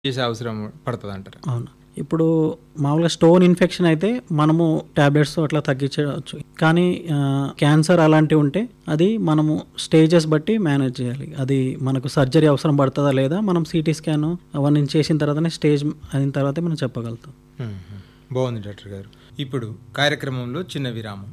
చేసే అవసరం పడుతుంది అంటారు అవును ఇప్పుడు మామూలుగా స్టోన్ ఇన్ఫెక్షన్ అయితే మనము టాబ్లెట్స్ అట్లా తగ్గించవచ్చు కానీ క్యాన్సర్ అలాంటివి ఉంటే అది మనము స్టేజెస్ బట్టి మేనేజ్ చేయాలి అది మనకు సర్జరీ అవసరం పడుతుందా లేదా మనం సిటీ స్కాన్ అవన్నీ చేసిన తర్వాతనే స్టేజ్ అయిన తర్వాతే మనం చెప్పగలుగుతాం మ్మ్. బాగుంది డాక్టర్ గారు ఇప్పుడు కార్యక్రమంలో చిన్న విరామం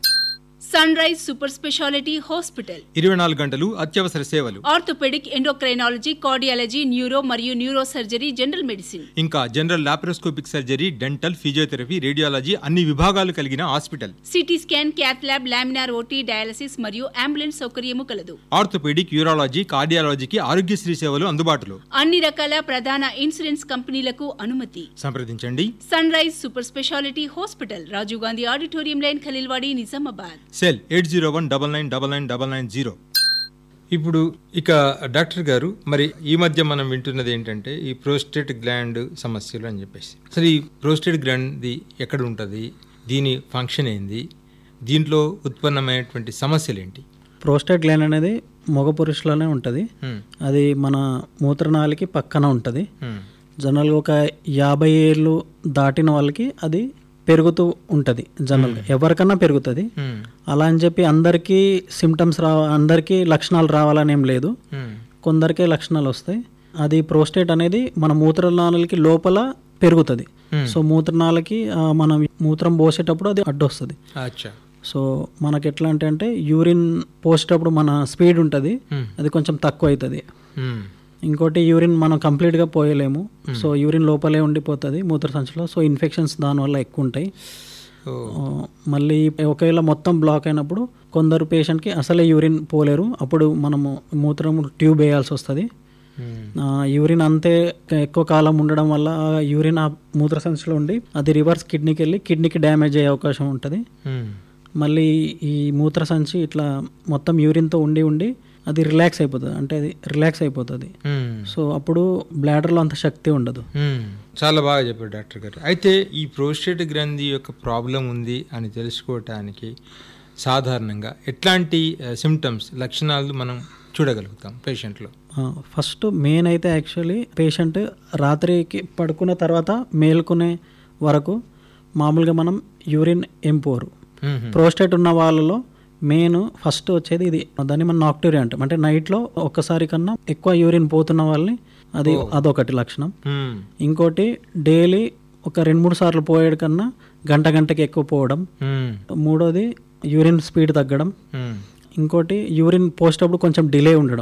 sunrise super speciality hospital ఇరవై నాలుగు గంటలు అత్యవసర సేవలు ఆర్థోపెడిక్ ఎండోక్రైనాలజీ కార్డియాలజీ న్యూరో మరియు న్యూరో సర్జరీ జనరల్ మెడిసిన్ ఇంకా general laparoscopic surgery dental physiotherapy radiology అన్ని విభాగాలు కలిగిన hospital CT scan cath lab laminar OT dialysis మరియు అంబులెన్స్ సౌకర్యము కలదు ఆర్థోపెడిక్ యూరాలజీ కార్డియాలజీకి ఆరోగ్యశ్రీ సేవలు అందుబాటులో అన్ని రకాల ప్రధాన ఇన్సూరెన్స్ కంపెనీలకు అనుమతి సంప్రదించండి sunrise super speciality hospital Rajiv Gandhi auditorium line Khaleelwadi Nizamabad cell eight zero one double nine double nine double nine zero ఇప్పుడు ఇక డాక్టర్ గారు మరి ఈ మధ్య మనం వింటున్నది ఏంటంటే ఈ ప్రోస్టేట్ గ్లాండ్ సమస్యలు అని చెప్పేసి అసలు ఈ ప్రోస్టేట్ గ్లాండ్ది ఎక్కడ ఉంటుంది దీని ఫంక్షన్ ఏంది దీంట్లో ఉత్పన్నమైనటువంటి సమస్యలు ఏంటి ప్రోస్టేట్ గ్లాండ్ అనేది మగ పురుషులోనే ఉంటుంది హ్మ్. అది మన మూత్రనాళికి పక్కన ఉంటుంది హ్మ్. జనరల్గా ఒక యాభై ఏళ్ళు దాటిన వాళ్ళకి అది పెరుగుతూ ఉంటుంది జనరల్గా ఎవరికన్నా పెరుగుతుంది హ్మ్. అలా అని చెప్పి అందరికీ సిమ్టమ్స్ రా అందరికీ లక్షణాలు రావాలని ఏం లేదు హ్మ్. కొందరికే లక్షణాలు వస్తాయి అది ప్రోస్టేట్ అనేది మన మూత్రనాళాలకి లోపల పెరుగుతుంది సో మూత్రనాళకి ఆ, మనం మూత్రం పోసేటప్పుడు అది అడ్డొస్తుంది అచ్చా సో మనకి ఎట్లా అంటే అంటే యూరిన్ పోసేటప్పుడు మన స్పీడ్ ఉంటుంది Hmm. అది కొంచెం తక్కువ అవుతుంది హ్మ్. ఇంకోటి యూరిన్ మనం కంప్లీట్గా పోయలేము సో యూరిన్ లోపలే ఉండిపోతుంది మూత్ర సంచిలో సో ఇన్ఫెక్షన్స్ దానివల్ల ఎక్కువ ఉంటాయి ఓ. ఆ, మళ్ళీ ఒకవేళ మొత్తం బ్లాక్ అయినప్పుడు కొందరు పేషెంట్కి అసలే యూరిన్ పోలేరు అప్పుడు మనము మూత్రం ట్యూబ్ వేయాల్సి వస్తుంది హ్మ్. ఆ, యూరిన్ అంతే ఎక్కువ కాలం ఉండడం వల్ల ఆ యూరిన్ ఆ మూత్ర సంచిలో ఉండి అది రివర్స్ కిడ్నీకి వెళ్ళి కిడ్నీకి డ్యామేజ్ అయ్యే అవకాశం ఉంటుంది హ్మ్. మళ్ళీ ఈ మూత్ర సంచి ఇట్లా మొత్తం యూరిన్తో ఉండి ఉండి అది రిలాక్స్ అయిపోతుంది అంటే అది రిలాక్స్ అయిపోతుంది హ్మ్. సో అప్పుడు బ్లాడర్లో అంత శక్తి ఉండదు మ్మ్. చాలా బాగా చెప్పారు డాక్టర్ గారు అయితే ఈ ప్రోస్టేట్ గ్రంథి యొక్క ప్రాబ్లం ఉంది అని తెలుసుకోవటానికి సాధారణంగా ఎట్లాంటి సిమ్టమ్స్ లక్షణాలు మనం చూడగలుగుతాం పేషెంట్లో ఫస్ట్ మెయిన్ అయితే యాక్చువల్లీ పేషెంట్ రాత్రికి పడుకున్న తర్వాత మేల్కొనే వరకు మామూలుగా మనం యూరిన్ ఎంపోరు ప్రోస్టేట్ ఉన్న వాళ్ళలో మెయిన్ ఫస్ట్ వచ్చేది ఇది దాన్ని మనం నాక్టూరియా అంటాం అంటే నైట్లో ఒక్కసారి కన్నా ఎక్కువ యూరిన్ పోతున్న వాళ్ళని అది అదొకటి లక్షణం ఇంకోటి డైలీ ఒక రెండు మూడు సార్లు పోయేడు కన్నా గంట గంటకి ఎక్కువ పోవడం మూడోది యూరిన్ స్పీడ్ తగ్గడం ఇంకోటి యూరిన్ పోసేటప్పుడు కొంచెం డిలే ఉండడం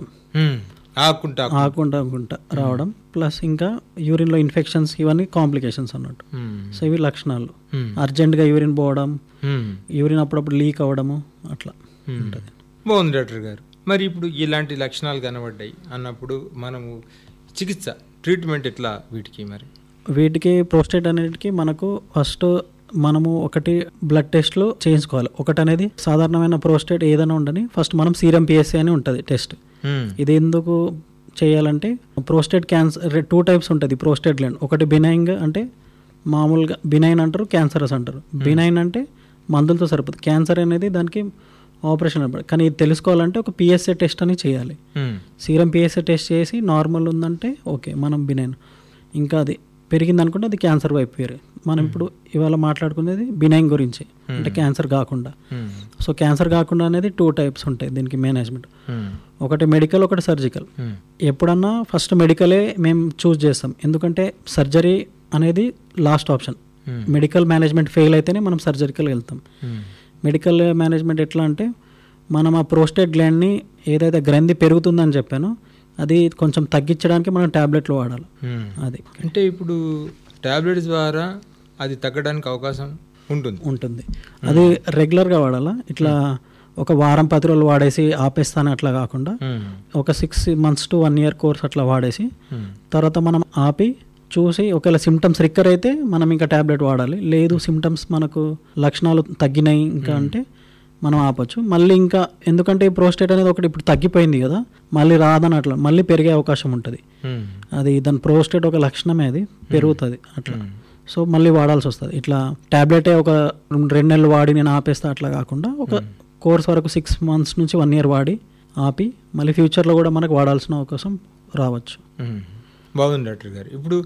ఆకుంటా ఆకుండా ఆకుండా రావడం ప్లస్ ఇంకా యూరిన్లో ఇన్ఫెక్షన్స్ ఇవన్నీ కాంప్లికేషన్స్ అన్నట్టు సో ఇవి లక్షణాలు అర్జెంటుగా యూరిన్ పోవడం యూరిన్ అప్పుడప్పుడు లీక్ అవ్వడము అట్లా ఉంటుంది బాగుంది డాక్టర్ గారు మరి ఇప్పుడు ఇలాంటి లక్షణాలు కనబడ్డాయి అన్నప్పుడు మనము చికిత్స ట్రీట్మెంట్ ఎట్లా వీటికి మరి వీటికి ప్రోస్టేట్ అనేటికి మనకు ఫస్ట్ మనము ఒకటి బ్లడ్ టెస్ట్లు చేయించుకోవాలి ఒకటి అనేది సాధారణమైన ప్రోస్టేట్ ఏదైనా ఉండని ఫస్ట్ మనం సీరం పిఎస్సీ అని ఉంటుంది టెస్ట్ మ్మ్. ఇది ఎందుకు చేయాలంటే ప్రోస్టేట్ క్యాన్సర్ టూ టైప్స్ ఉంటుంది ప్రోస్టేట్ గ్లాండ్ ఒకటి బినైన్ అంటే మామూలుగా బినైన్ అంటారు క్యాన్సరస్ అంటారు బినైన్ అంటే మందులతో సరిపోతుంది క్యాన్సర్ అనేది దానికి ఆపరేషన్ అనమాట కానీ ఇది తెలుసుకోవాలంటే ఒక పిఎస్ఏ టెస్ట్ అని చేయాలి మ్మ్. సీరం పిఎస్ఏ టెస్ట్ చేసి నార్మల్ ఉందంటే ఓకే మనం బినైన్ ఇంకా అది పెరిగింది అనుకుంటే అది క్యాన్సర్ వైపు వేరే మనం ఇప్పుడు ఇవాళ మాట్లాడుకునేది బినైన్ గురించి అంటే క్యాన్సర్ కాకుండా మ్మ్. సో క్యాన్సర్ కాకుండా అనేది టూ టైప్స్ ఉంటాయి దీనికి మేనేజ్మెంట్ మ్మ్. ఒకటి మెడికల్ ఒకటి సర్జికల్ మ్మ్. ఎప్పుడన్నా ఫస్ట్ మెడికలే మేము చూస్ చేస్తాం ఎందుకంటే సర్జరీ అనేది last option Hmm. Medical management fail అయితేనే మనం సర్జరికల్ వెళ్తాం మ్మ్. మెడికల్ మేనేజ్మెంట్ ఎట్లా అంటే మనం ఆ ప్రోస్టేట్ గ్లాండ్ని ఏదైతే గ్రంథి పెరుగుతుందని చెప్పానో అది కొంచెం తగ్గించడానికి మనం ట్యాబ్లెట్లు వాడాలి మ్మ్. అది అంటే ఇప్పుడు టాబ్లెట్స్ ద్వారా అది తగ్గడానికి అవకాశం ఉంటుంది ఉంటుంది అది రెగ్యులర్గా వాడాలా ఇట్లా ఒక వారం పది రోజులు వాడేసి ఆపేస్తాను అట్లా కాకుండా మ్మ్. ఒక six months to one year course అట్లా వాడేసి మ్మ్. తర్వాత మనం ఆపి చూసి ఒకవేళ సిమ్టమ్స్ రికర్ అయితే మనం ఇంకా ట్యాబ్లెట్ వాడాలి లేదు సిమ్టమ్స్ మనకు లక్షణాలు తగ్గినాయి ఇంకా అంటే మనం ఆపొచ్చు మళ్ళీ ఇంకా ఎందుకంటే ఈ ప్రోస్టేట్ అనేది ఒకటి ఇప్పుడు తగ్గిపోయింది కదా మళ్ళీ రాదని అట్లా మళ్ళీ పెరిగే అవకాశం ఉంటుంది మ్మ్. అది దాని ప్రోస్టేట్ ఒక లక్షణమే అది పెరుగుతుంది అట్లా సో మళ్ళీ వాడాల్సి వస్తుంది ఇట్లా ట్యాబ్లెటే ఒక రెండు నెలలు వాడి నేను ఆపేస్తా అట్లా కాకుండా ఒక కోర్స్ వరకు సిక్స్ మంత్స్ నుంచి వన్ ఇయర్ వాడి ఆపి మళ్ళీ ఫ్యూచర్లో కూడా మనకు వాడాల్సిన అవకాశం రావచ్చు మ్మ్. బాగుంది డాక్టర్ గారు ఇప్పుడు